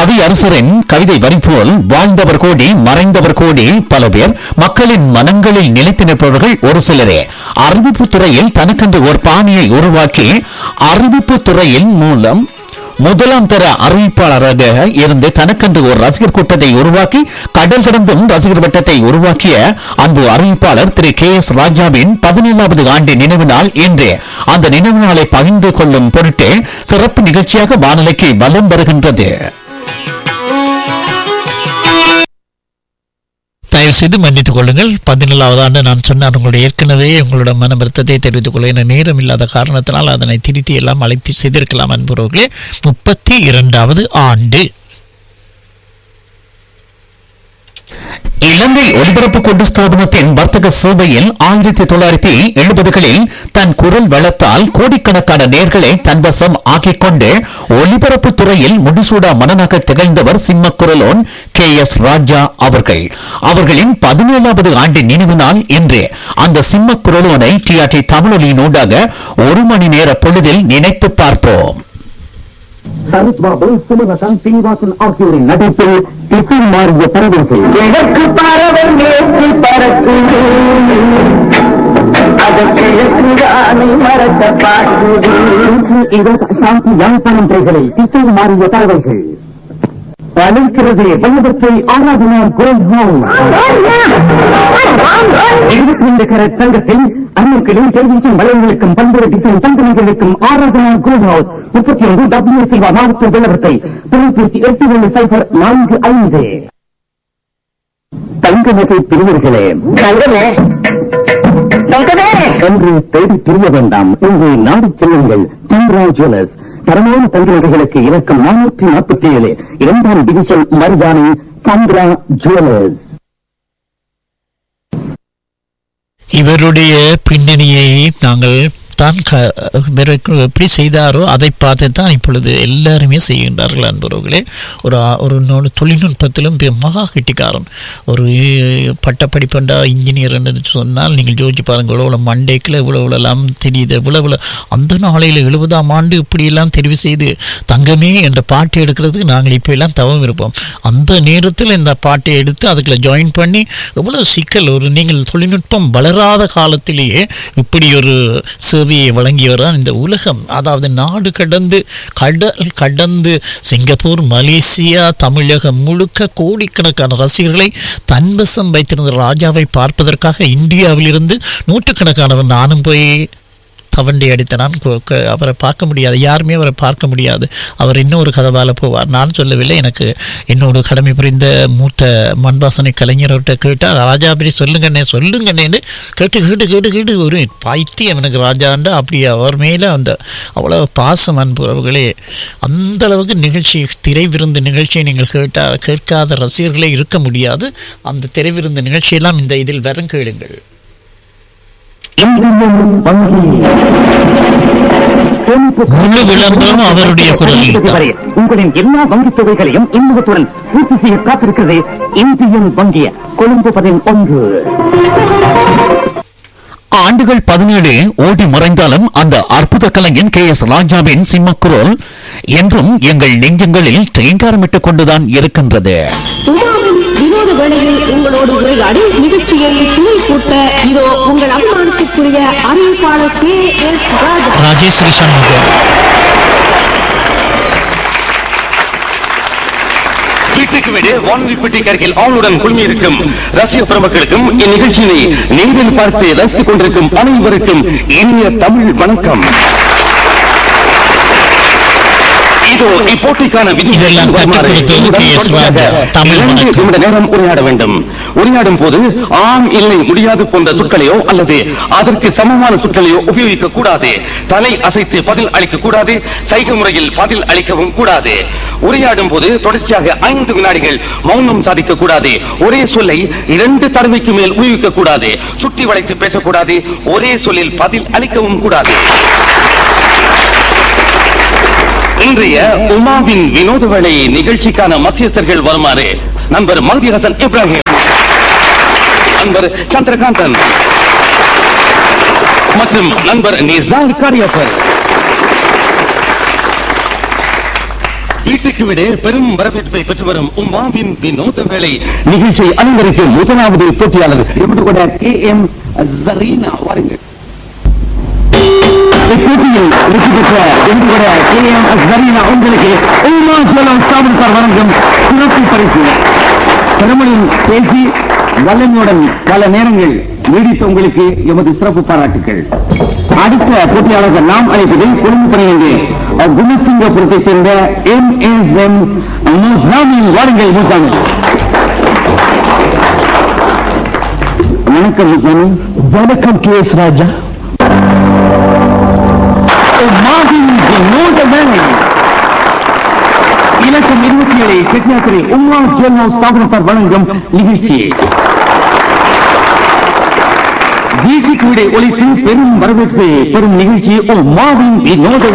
கவி அரசரின் கவிதை வரி போல் வாழ்ந்தவர் கோடி மறைந்தவர் கோடி பல பேர் மக்களின் மனங்களில் நிலைத்து நிற்பவர்கள் ஒரு சிலரே அறிவிப்பு துறையில் தனக்கென்று ஒரு பாணியை உருவாக்கி அறிவிப்பு துறையின் மூலம் முதலாம் தர அறிவிப்பாளராக இருந்து தனக்கென்று ஒரு ரசிகர் கூட்டத்தை உருவாக்கி கடல் கடந்தும் ரசிகர் வட்டத்தை உருவாக்கிய அன்பு அறிவிப்பாளர் திரு கே எஸ் ராஜாவின் பதினேழாவது ஆண்டு நினைவு நாள் இன்று அந்த நினைவு நாளை பகிர்ந்து கொள்ளும் பொருட்டு சிறப்பு நிகழ்ச்சியாக வானொலிக்கு வலம் வருகின்றது தயவு செய்து மன்னித்துக் கொள்ளுங்கள் பதினேழாவது ஆண்டு நான் சொன்னார் உங்களுடைய ஏற்கனவே உங்களோட மன வருத்தத்தை தெரிவித்துக் கொள்ள என நேரம் இல்லாத காரணத்தினால் அதனை திருத்தி எல்லாம் அழைத்து செய்திருக்கலாம் என்பவர்களே முப்பத்தி இரண்டாவது ஆண்டு இலங்கை ஒலிபரப்பு கூட்டு ஸ்தாபனத்தின் வர்த்தக சேவையில் ஆயிரத்தி தொள்ளாயிரத்தி எழுபதுகளில் தன் குரல் வளத்தால் கோடிக்கணக்கான நேர்களை தன்வசம் ஆக்கிக் கொண்டு ஒலிபரப்பு துறையில் முடிசூடா மன்னனாக திகழ்ந்தவர் சிம்ம குரலோன் கே எஸ் ராஜா அவர்கள் அவர்களின் பதினேழாவது ஆண்டு நினைவு நாள் இன்று அந்த சிம்ம குரலோனை டிஆர்டி தமிழொலியினூடாக ஒரு மணி நேர பொழுதில் நினைத்து பார்ப்போம் சரத் பாபு சிலவசன் சீனிவாசன் ஆகியோரின் நடிப்பில் திசை மாறிய பறவைகள் கிழக்கு பறவை மேற்கு பறக்குது அதற்கு கிழக்குதானி மரத்த பாக்குது இதோ சாந்தி யாழ்ப்பாணம் கைகளை திசை மாறிய பறவைகள் அழைக்கிறது வைபத்தை ஆராதனார் கோல்ட் ஹோம் இருபத்தி ரெண்டு கரட் தங்கத்தில் அன்னைக்கிலும் டெலிவிஷன் வளையங்களுக்கும் பல்வேறு டிசைன் தங்கங்களுக்கும் ஆராதனா கோல்ட் ஹவுஸ் முப்பத்தி ஒன்று டபிள்யூ சிவா மாவட்ட விளம்பரத்தை தொலைபேசி எட்டு ஒன்று சைபர் நான்கு ஐந்து தங்க நகை பிரிவர்களே தங்கமே தங்கமே என்று தேடி பிரிய வேண்டாம் உங்களை நாடி செல்லுங்கள் சந்திரா ஜுவல்லர்ஸ் தரமான தங்க நகைகளுக்கு இலக்கம் நானூற்றி நாற்பத்தி ஏழு இரண்டாம் டிவிஷன் மருதானி சந்திரா ஜுவல்லர்ஸ் இவருடைய பின்னணியை நாங்கள் தான் க பிறகு எப்படி செய்தாரோ அதை பார்த்து தான் இப்பொழுது எல்லாருமே செய்கின்றார்கள் அன்பர்களே ஒரு ஆ- ஒரு நொ- தொழில்நுட்பத்திலும் பெ- மகா கிட்டிக்காரன் ஒரு பட்டப்படிப்பண்டா இன்ஜினியர் என்று சொன்னால் நீங்கள் யோசிச்சு பாருங்கள் இவ்வளோ மண்டேக்கில் இவ்வளோ இவ்வளோலாம் தெரியுது இவ்வளோ இவ்வளோ அந்த நாளையில் எழுபதாம் ஆண்டு இப்படியெல்லாம் தெரிவு செய்து தங்கமே என்ற பாட்டு எடுக்கிறதுக்கு நாங்கள் இப்போ எல்லாம் தவம் இருப்போம் அந்த நேரத்தில் இந்த பாட்டை எடுத்து அதுக்குள்ள ஜாயின் பண்ணி எவ்வளோ சிக்கல் ஒரு நீங்கள் தொழில்நுட்பம் வளராத காலத்திலேயே இப்படி ஒரு சேவையை வழங்கியவர் தான் இந்த உலகம் அதாவது நாடு கடந்து கடல் கடந்து சிங்கப்பூர் மலேசியா தமிழகம் முழுக்க கோடிக்கணக்கான ரசிகர்களை தன்வசம் வைத்திருந்த ராஜாவை பார்ப்பதற்காக இந்தியாவிலிருந்து நூற்றுக்கணக்கானவர் நானும் போய் தவண்டி அடித்த நான் கு- கு- அவரை பார்க்க முடியாது யாருமே அவரை பார்க்க முடியாது அவர் இன்னொரு கதவால போவார் நான் சொல்லவில்லை எனக்கு என்னோட கடமை புரிந்த மூத்த மண்பாசனை கலைஞர்கிட்ட கேட்டால் ராஜா அப்படி சொல்லுங்கண்ணே சொல்லுங்கண்ணேன்னு கேட்டு கேட்டு கேட்டு கேட்டு ஒரு பைத்தியம் எனக்கு ராஜாண்டா அப்படி அவர் மேலே அந்த அவ்வளோ பாசம் அன்புறவுகளே அந்த அளவுக்கு நிகழ்ச்சி திரை விருந்து நிகழ்ச்சியை நீங்கள் கேட்டால் கேட்காத ரசிகர்களே இருக்க முடியாது அந்த திரை விருந்து நிகழ்ச்சியெல்லாம் இந்த இதில் வரும் கேளுங்கள் இந்தியன் வங்கி முழு விளம்பரம் அவருடைய குரலில் தான். வரை உங்களின் எல்லா வங்கித் தொகைகளையும் இன்முகத்துடன் பூர்த்தி செய்ய காத்திருக்கிறது இந்தியன் வங்கி கொழும்பு பதினொன்று ஆண்டுகள் பதினேழு ஓடி மறைந்தாலும் அந்த அற்புத கலைஞன் கே எஸ் ராஜாவின் சிம்மக்குரல் என்றும் எங்கள் நெஞ்சங்களில் தேங்காரமிட்டுக் கொண்டுதான் இருக்கின்றது உமாவின் வினோத வேளையில் உங்களோடு உரையாடி நிகழ்ச்சியை சுவை கூட்ட இதோ உங்கள் அபிமானத்திற்குரிய அறிவிப்பாளர் கே எஸ் ராஜா ராஜேஸ்வரி சண்முகம் வீட்டுக்கு வீடு வானொலி பெட்டிக்கு அருகில் ஆளுடன் குழுமி இருக்கும் ரசிக பெருமக்களுக்கும் இந்நிகழ்ச்சியினை நேரில் பார்த்து ரசித்துக் கொண்டிருக்கும் அனைவருக்கும் இனிய தமிழ் வணக்கம் இதோ இப்போட்டிக்கான இதெல்லாம் கற்றுக் கொடுத்தது கே. எஸ். ராஜா. தமிழ் இரண்டு வணக்கம். நிமிட நேரம் உரையாட வேண்டும் உரையாடும் போது ஆம் இல்லை முடியாது போன்ற சொற்களையோ அல்லது அதற்கு சமமான சொற்களையோ உபயோகிக்க கூடாது தலை அசைத்து பதில் அளிக்க கூடாது சைகை முறையில் பதில் அளிக்கவும் கூடாது உரையாடும் போது தொடர்ச்சியாக ஐந்து வினாடிகள் மௌனம் சாதிக்க கூடாது ஒரே சொல்லை இரண்டு தடவைக்கு மேல் உபயோகிக்க கூடாது சுற்றி வளைத்து பேசக்கூடாது ஒரே சொல்லில் பதில் அளிக்கவும் கூடாது இன்றைய உமாவின் வினோத வேளை நிகழ்ச்சிக்கான மத்தியஸ்தர்கள் வருமாறு நண்பர் மஹதி ஹசன் இப்ராஹிம் நண்பர் சந்திரகாந்தன் மற்றும் நண்பர் நிசார் காரியப்பர் வீட்டுக்கு விட பெரும் வரவேற்பை பெற்று வரும் உமாவின் வினோத வேலை நிகழ்ச்சியை அலங்கரிக்கும் முதலாவது போட்டியாளர் எப்படி கூட கே எம் ஜரீனா வாருங்கள் இப்போட்டியில் வெற்றி பெற்ற எங்களுடைய கே எம் ஜரீனா உங்களுக்கு உமா ஜுவலம் ஸ்தாபனத்தார் வழங்கும் சிறப்பு பரிசு பெருமளின் பேசி வல்லமையுடன் பல நேரங்கள் நீடித்த உங்களுக்கு எமது சிறப்பு பாராட்டுகள் அடுத்த போட்டியாளர்கள் நாம் அழைப்பது கொழும்பு பணியின்றி குணசிங்கபுரத்தைச் சேர்ந்த எம் எஸ் எம் முசாமி வாருங்கள் முசாமி வணக்கம் முசாமி வணக்கம் கே எஸ் ராஜா மாவின் வினோத வேலை இலக்கம் இருபத்தி ஏழு கெட்டியாத்திரை உமா ஜுவல் ஸ்தாபனத்தார் வழங்கும் நிகழ்ச்சியை வீட்டுக்கு விட ஒழித்து பெரும் வரவேற்பை பெறும் நிகழ்ச்சி ஓ மாவின் வினோத